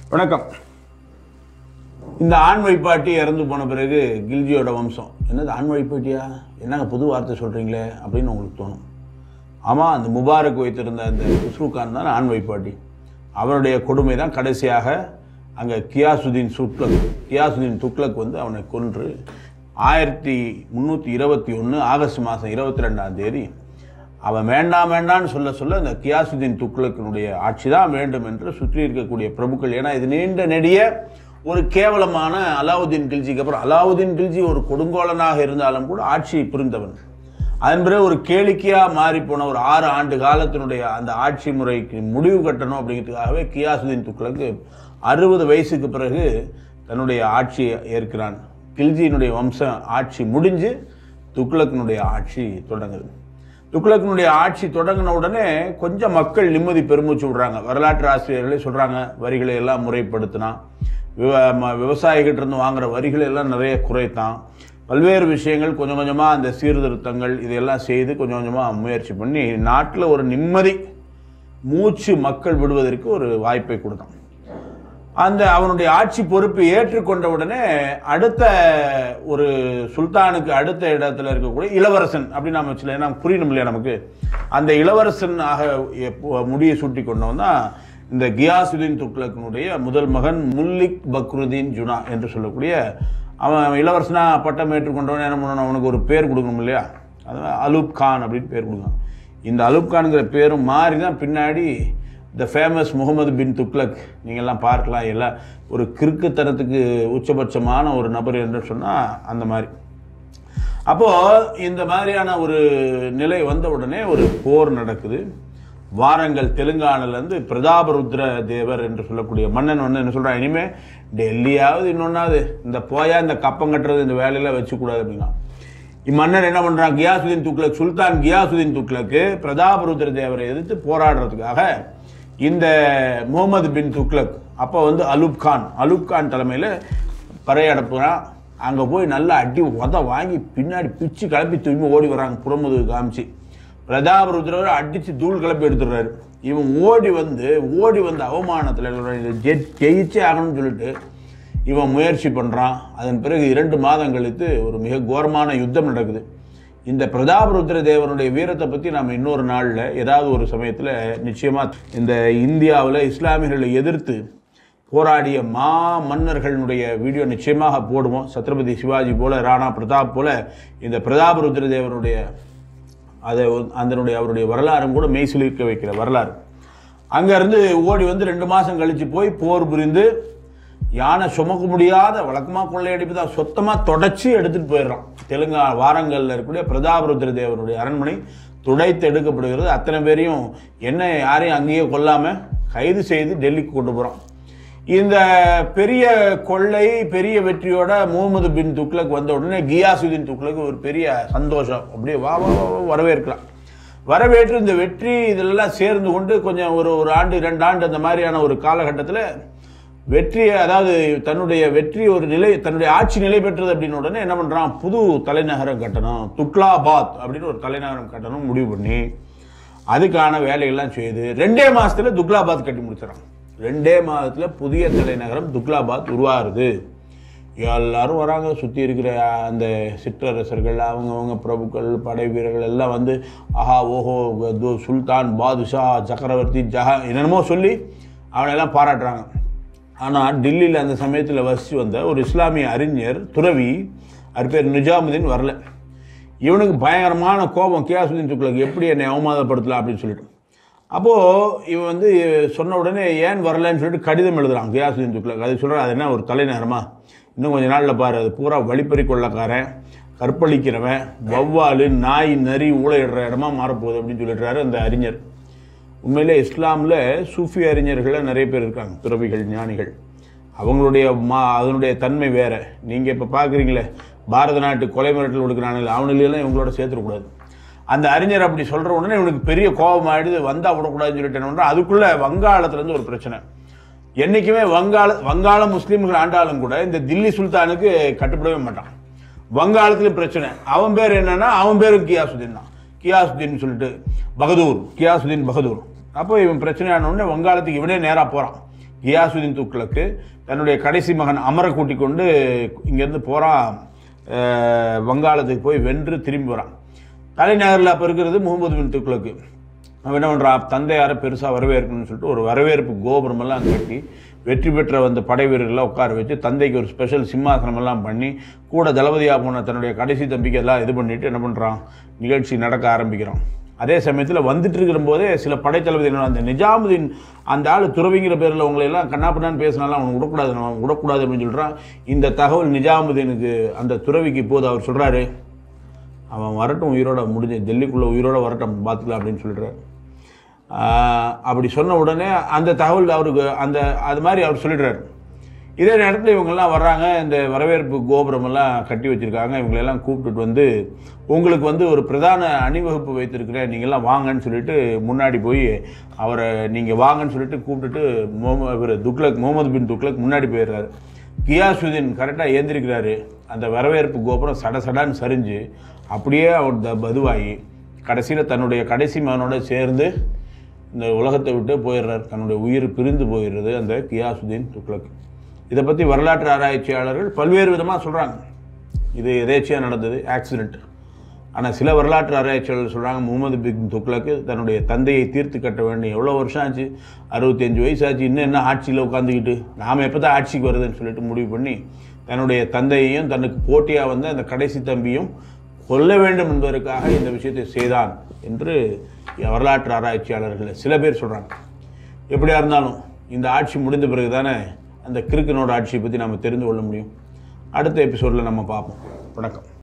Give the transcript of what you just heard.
வணக்கம் இந்த ஆண் வைப்பாட்டி இறந்து போன பிறகு கில்ஜியோட வம்சம் என்னது ஆண் வைப்பாட்டியா என்னங்க புது வார்த்தை சொல்கிறீங்களே அப்படின்னு உங்களுக்கு தோணும் ஆமாம் அந்த முபாரக் வைத்திருந்த அந்த குஸ்ரு கான் தான் ஆண் வைப்பாட்டி அவனுடைய கொடுமை தான் கடைசியாக அங்கே கியாசுதீன் துக்ளக் கியாசுதீன் துக்ளக் வந்து அவனை கொன்று ஆயிரத்தி முந்நூற்றி இருபத்தி ஒன்று ஆகஸ்ட் மாதம் இருபத்தி ரெண்டாம் தேதி அவன் வேண்டாம் வேண்டாம்னு சொல்ல சொல்ல இந்த கியாசுதீன் துக்ளக்கினுடைய ஆட்சி தான் வேண்டும் என்று சுற்றி இருக்கக்கூடிய பிரபுக்கள் ஏன்னா இது நீண்ட நெடிய ஒரு கேவலமான அலாவுதீன் கில்ஜிக்கு அப்புறம் அலாவுதீன் கில்ஜி ஒரு கொடுங்கோலனாக இருந்தாலும் கூட ஆட்சி புரிந்தவன் அதன் பிறகு ஒரு கேளிக்கையாக மாறி போன ஒரு ஆறு ஆண்டு காலத்தினுடைய அந்த ஆட்சி முறைக்கு முடிவு கட்டணும் அப்படிங்கிறதுக்காகவே கியாசுதீன் துக்ளக்கு அறுபது வயசுக்கு பிறகு தன்னுடைய ஆட்சியை ஏற்கிறான் கில்ஜியினுடைய வம்சம் ஆட்சி முடிஞ்சு துக்ளக்கினுடைய ஆட்சி தொடங்குது துக்ளக்கினுடைய ஆட்சி தொடங்கின உடனே கொஞ்சம் மக்கள் நிம்மதி பெருமூச்சு விடுறாங்க வரலாற்று ஆசிரியர்களே சொல்கிறாங்க வரிகளை எல்லாம் முறைப்படுத்தினான் விவ ம- விவசாயிகிட்ட இருந்து வாங்குற வரிகளை எல்லாம் நிறைய குறைத்தான் பல்வேறு விஷயங்கள் கொஞ்சம் கொஞ்சமாக அந்த சீர்திருத்தங்கள் இதெல்லாம் செய்து கொஞ்சம் கொஞ்சமாக முயற்சி பண்ணி நாட்டில் ஒரு நிம்மதி மூச்சு மக்கள் விடுவதற்கு ஒரு வாய்ப்பை கொடுத்தான் அந்த அவனுடைய ஆட்சி பொறுப்பு ஏற்றுக்கொண்ட உடனே அடுத்த ஒரு சுல்தானுக்கு அடுத்த இடத்துல இருக்கக்கூடிய இளவரசன் அப்படின்னு நாம வச்சுல ஏன்னா புரியணும் இல்லையா நமக்கு அந்த இளவரசன் ஆக எப்போ- முடியை சூட்டி கொண்டவன் தான் இந்த கியாசுதீன் துக்ளக்கினுடைய முதல் மகன் முல்லிக் பக்ருதீன் ஜுனா என்று சொல்லக்கூடிய அவன் இளவரசனா பட்டம் ஏற்றுக்கொண்டவன் என்ன பண்ணணும் அவனுக்கு ஒரு பேர் கொடுக்கணும் இல்லையா அதான் அலூப் கான் அப்படின்னு பேர் கொடுக்கணும் இந்த அலூப் கான்ங்கிற பேரும் மாறி தான் பின்னாடி த ஃபேமஸ் முகமது பின் துக்ளக் நீங்கள்லாம் பார்க்கலாம் எல்லாம் ஒரு கிறுக்குத்தனத்துக்கு உச்சபட்சமான ஒரு நபர் என்று சொன்னால் அந்த மாதிரி அப்போது இந்த மாதிரியான ஒரு நிலை வந்த உடனே ஒரு போர் நடக்குது வாரங்கள் தெலுங்கானாலேருந்து பிரதாபருத்ர தேவர் என்று சொல்லக்கூடிய மன்னன் வந்து என்ன சொல்கிறான் இனிமே டெல்லியாவது இன்னொன்னாவது இந்த போயா இந்த கப்பம் கட்டுறது இந்த வேலையெல்லாம் வச்சுக்கூடாது அப்படின்னா இம்மன்னர் என்ன பண்றான் கியாசுதீன் துக்ளக் சுல்தான் கியாசுதீன் துக்ளக்கு பிரதாபருத்ர தேவரை எதிர்த்து போராடுறதுக்காக இந்த முகமது பின் துக்ளக் அப்போ வந்து அலூப் கான் அலூப் கான் தலைமையில் பறையடப்புறான் அங்கே போய் நல்லா அடி உத வாங்கி பின்னாடி பிச்சு கிளப்பி தூக்கி ஓடி வராங்க புறமுதுகு காமிச்சு பிரதாபருத்ரவர் அடித்து தூள் கிளப்பி எடுத்துடுறாரு இவன் ஓடி வந்து ஓடி வந்து அவமானத்தில் ஜெயிச்சே ஆகணும்னு சொல்லிட்டு இவன் முயற்சி பண்ணுறான் அதன் பிறகு இரண்டு மாதம் கழித்து ஒரு மிக கோரமான யுத்தம் நடக்குது இந்த பிரதாபருத்ர தேவனுடைய வீரத்தை பற்றி நாம் இன்னொரு நாளில் ஏதாவது ஒரு சமயத்தில் நிச்சயமாக இந்த இந்தியாவில் இஸ்லாமியர்களை எதிர்த்து போராடிய மா மன்னர்களுடைய வீடியோ நிச்சயமாக போடுவோம் சத்ரபதி சிவாஜி போல ராணா பிரதாப் போல இந்த பிரதாபருத்ர தேவனுடைய அதை வந்து- அதனுடைய அவருடைய வரலாறும் கூட மெய்சிலிருக்க வைக்கிற வரலாறு அங்கேருந்து ஓடி வந்து ரெண்டு மாதம் கழித்து போய் போர் புரிந்து யானை சுமக்க முடியாத வழக்கமாக கொள்ளையடிப்பு தான் சொத்தமாக தொடச்சி எடுத்துகிட்டு போயிடுறான் தெலுங்கா வாரங்களில் இருக்கக்கூடிய பிரதாபருத்ர தேவனுடைய அரண்மனை துடைத்து எடுக்கப்படுகிறது அத்தனை பேரையும் என்ன யாரையும் அங்கேயே கொல்லாமல் கைது செய்து டெல்லிக்கு கொண்டு போகிறோம் இந்த பெரிய கொள்ளை பெரிய வெற்றியோட முகமது பின் துக்ளக் வந்த உடனே கியாசுதீன் துக்ளக் ஒரு பெரிய சந்தோஷம் அப்படியே வா வா வா, வா, வரவேற்கலாம் வரவேற்று இந்த வெற்றி இதெல்லாம் சேர்ந்து கொண்டு கொஞ்சம் ஒரு ஒரு ஆண்டு ரெண்டு ஆண்டு அந்த மாதிரியான ஒரு காலகட்டத்தில் வெற்றி அதாவது தன்னுடைய வெற்றி ஒரு நிலை தன்னுடைய ஆட்சி நிலை பெற்றது அப்படின்னு உடனே என்ன பண்ணுறான் புது தலைநகரம் கட்டணும் துக்லாபாத் அப்படின்னு ஒரு தலைநகரம் கட்டணும் முடிவு பண்ணி அதுக்கான வேலைகள்லாம் செய்து ரெண்டே மாசத்துல துக்லாபாத் கட்டி முடிச்சிடறான் ரெண்டே மாதத்துல புதிய தலைநகரம் துக்லாபாத் உருவாகுது எல்லாரும் வராங்க சுற்றி இருக்கிற அந்த சிற்றரசர்கள் அவங்கவங்க பிரபுக்கள் படை வீரர்கள் எல்லாம் வந்து ஆஹா ஓஹோ து சுல்தான் பாதுஷா சக்கரவர்த்தி ஜஹா என்னென்னமோ சொல்லி அவனையெல்லாம் பாராட்டுறாங்க ஆனால் டில்லியில் அந்த சமயத்தில் வசித்து வந்த ஒரு இஸ்லாமிய அறிஞர் துறவி அவர் பேர் நிஜாமுதீன் வரல இவனுக்கு பயங்கரமான கோபம் கியாசுதீன் துக்ளக் எப்படி என்னை அவமானப்படுத்தலாம் அப்படின்னு சொல்லிட்டு அப்போது இவன் வந்து சொன்ன உடனே ஏன் வரலன்னு சொல்லிட்டு கடிதம் எழுதுறான் கியாசுதீன் துக்ளக் அது சொல்கிறான் அது என்ன ஒரு தலைநகரமா இன்னும் கொஞ்ச நாளில் பாரு அது பூரா வழிப்பறி கொள்ளக்காரன் கற்பழிக்கிறவன் வௌவாலு நாய் நரி ஊழையிடுற இடமா மாறப்போகுது அப்படின்னு சொல்லிடுறாரு அந்த அறிஞர் உண்மையிலே இஸ்லாமில் சூஃபி அறிஞர்கள நிறைய பேர் இருக்காங்க துறவிகள் ஞானிகள் அவங்களுடைய மா அதனுடைய தன்மை வேற நீங்கள் இப்போ பார்க்குறீங்களே பாரத நாட்டு கொலை மிரட்டல் கொடுக்குறானுங்களே அவனுங்களெல்லாம் இவங்களோட சேர்த்துடக்கூடாது அந்த அறிஞர் அப்படி சொல்கிற உடனே இவனுக்கு பெரிய கோபம் ஆயிடுது வந்தால் விடக்கூடாதுன்னு சொல்லிட்டு என்ன பண்றான்? அதுக்குள்ளே வங்காளத்துலேருந்து ஒரு பிரச்சனை என்றைக்குமே வங்காள வங்காள முஸ்லீம்கள் ஆண்டாலும் கூட இந்த தில்லி சுல்தானுக்கு கட்டுப்படவே மாட்டான் வங்காளத்துலேயும் பிரச்சனை அவன் பேர் என்னன்னா அவன் பேரும் கியாசுதீன் தான் கியாசுதீன் சொல்லிட்டு பகதூர் கியாசுதீன் பகதூர் அப்போ இவன் பிரச்சனை ஆன உடனே வங்காளத்துக்கு இவனே நேராக போகிறான் கியாசுதீன் துக்ளக்கு தன்னுடைய கடைசி மகன் அமரை கூட்டிக் கொண்டு இங்கேருந்து போகிறான் வங்காளத்துக்கு போய் வென்று திரும்பி வரான் தலைநகரில் அப்போ இருக்கிறது முகமது பின் துக்ளக்கு அவன் என்ன பண்ணுறான் தந்தையாரை பெருசாக வரவேற்கணும்னு சொல்லிட்டு ஒரு வரவேற்பு கோபுரமெல்லாம் கட்டி வெற்றி பெற்ற வந்த படை வீரர்களை உட்கார வச்சு தந்தைக்கு ஒரு ஸ்பெஷல் சிம்மாசனம் எல்லாம் பண்ணி கூட தளபதியாக போன தன்னுடைய கடைசி தம்பிக்கு எல்லாம் இது பண்ணிட்டு என்ன பண்ணுறான் நிகழ்ச்சி நடக்க ஆரம்பிக்கிறான் அதே சமயத்தில் வந்துட்டு இருக்கிற போதே சில படைத்தளபதி என்ன அந்த நிஜாமுதீன் அந்த ஆள் துறவிங்கிற பேரில் உங்களை எல்லாம் கண்ணாப்பண்ணான்னு பேசினாலும் அவனுக்கு விடக்கூடாது அவன் விடக்கூடாது அப்படின்னு சொல்கிறான் இந்த தகவல் நிஜாமுதீனுக்கு அந்த துறவிக்கு இப்போது அவர் சொல்கிறாரு அவன் வரட்டும் உயிரோட முடிஞ்சு டெல்லிக்குள்ளே உயிரோட வரட்டும் பார்த்துக்கலாம் அப்படின்னு சொல்லிடுறாரு ஆஹ் அப்படி சொன்ன உடனே அந்த தகவல் அவருக்கு அந்த அது மாதிரி அவர் சொல்லிடுறாரு இதே நேரத்தில் இவங்கெல்லாம் வர்றாங்க இந்த வரவேற்பு கோபுரமெல்லாம் கட்டி வச்சுருக்காங்க இவங்களெல்லாம் கூப்பிட்டுட்டு வந்து உங்களுக்கு வந்து ஒரு பிரதான அணிவகுப்பு வைத்திருக்கிறேன் நீங்கள்லாம் வாங்கன்னு சொல்லிட்டு முன்னாடி போய் அவரை நீங்கள் வாங்கன்னு சொல்லிட்டு கூப்பிட்டுட்டு முகமது இவர் துக்ளக் முகமது பின் துக்ளக் முன்னாடி போயிடுறாரு கியாசுதீன் கரெக்டாக ஏந்திருக்கிறாரு அந்த வரவேற்பு கோபுரம் சட சடான்னு சரிஞ்சு அப்படியே அவர் த பதுவாகி கடைசியில் தன்னுடைய கடைசி மகனோட சேர்ந்து இந்த உலகத்தை விட்டு போயிடுறார் தன்னுடைய உயிர் பிரிந்து போயிடுறது அந்த கியாசுதீன் துக்ளக் இதை பற்றி வரலாற்று ஆராய்ச்சியாளர்கள் பல்வேறு விதமாக சொல்கிறாங்க இது எதேச்சியாக நடந்தது ஆக்சிடெண்ட் ஆனால் சில வரலாற்று ஆராய்ச்சியாளர்கள் சொல்கிறாங்க முகமது பின் துக்ளக்கு தன்னுடைய தந்தையை தீர்த்து கட்ட வேண்டும் எவ்வளோ வருஷம் ஆச்சு அறுபத்தஞ்சு வயசு ஆச்சு இன்னும் என்ன ஆட்சியில் உட்காந்துக்கிட்டு நாம் எப்போ தான் ஆட்சிக்கு வருதுன்னு சொல்லிட்டு முடிவு பண்ணி தன்னுடைய தந்தையையும் தனக்கு போட்டியாக வந்த அந்த கடைசி தம்பியும் கொல்ல வேண்டும் என்பதற்காக இந்த விஷயத்தை செய்தான் என்று வரலாற்று ஆராய்ச்சியாளர்கள் சில பேர் சொல்கிறாங்க எப்படியா இருந்தாலும் இந்த ஆட்சி முடிந்த பிறகு தானே அந்த கிறுக்கனோட ஆட்சியை பற்றி நம்ம தெரிந்து கொள்ள முடியும் அடுத்த எபிசோடில் நம்ம பார்ப்போம் வணக்கம்